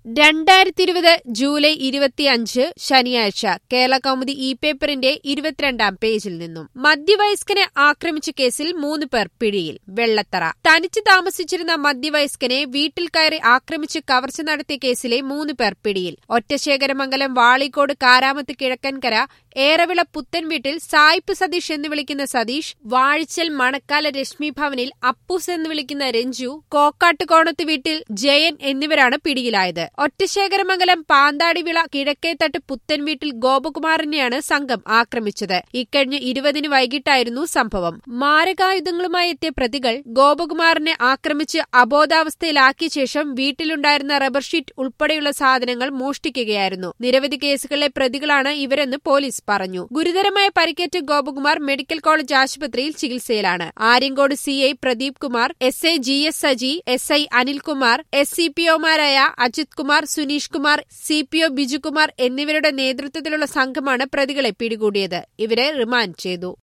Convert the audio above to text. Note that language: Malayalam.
രണ്ടായിരത്തി ഇരുപത് ജൂലൈ ഇരുപത്തിയഞ്ച് ശനിയാഴ്ച കേരള കൗമുദി ഇ പേപ്പറിന്റെ ഇരുപത്തിരണ്ടാം പേജിൽ നിന്നും മധ്യവയസ്കനെ ആക്രമിച്ച കേസിൽ മൂന്ന് പേർ പിടിയിൽ വെള്ളത്തറ തനിച്ച് താമസിച്ചിരുന്ന മധ്യവയസ്കനെ വീട്ടിൽ കയറി ആക്രമിച്ച് കവർച്ച നടത്തിയ കേസിലെ മൂന്ന് പേർ പിടിയിൽ ഒറ്റശേഖരമംഗലം വാളിക്കോട് കാരാമത്ത് കിഴക്കൻകര ഏറവിള പുത്തൻ വീട്ടിൽ സായിപ്പ് സതീഷ് എന്ന് വിളിക്കുന്ന സതീഷ് വാഴിച്ചൽ മണക്കാല രശ്മി ഭവനിൽ അപ്പൂസ് എന്ന് വിളിക്കുന്ന രഞ്ജു കോക്കാട്ടുകോണത്ത് വീട്ടിൽ ജയൻ എന്നിവരാണ് പിടിയിലായത് ഒറ്റശേഖരമംഗലം പാന്താടിവിള കിഴക്കേത്തട്ട് പുത്തൻ വീട്ടിൽ ഗോപകുമാറിനെയാണ് സംഘം ആക്രമിച്ചത് ഇക്കഴിഞ്ഞ ഇരുപതിന് വൈകിട്ടായിരുന്നു സംഭവം മാരകായുധങ്ങളുമായി എത്തിയ പ്രതികൾ ഗോപകുമാറിനെ ആക്രമിച്ച് അബോധാവസ്ഥയിലാക്കിയ ശേഷം വീട്ടിലുണ്ടായിരുന്ന റബ്ബർ ഷീറ്റ് ഉൾപ്പെടെയുള്ള സാധനങ്ങൾ മോഷ്ടിക്കുകയായിരുന്നു നിരവധി കേസുകളിലെ പ്രതികളാണ് ഇവരെന്ന് പോലീസ് പറഞ്ഞു ഗുരുതരമായ പരിക്കേറ്റ ഗോപകുമാർ മെഡിക്കൽ കോളേജ് ആശുപത്രിയിൽ ചികിത്സയിലാണ് Aryankode C I Pradeep Kumar S I G S Saji S I Anilkumar S C P ഒമാരായ Ajith Kumar Suneesh Kumar C P O Bijukumar എന്നിവരുടെ നേതൃത്വത്തിലുള്ള സംഘമാണ് പ്രതികളെ പിടികൂടിയത് ഇവരെ റിമാൻഡ് ചെയ്തു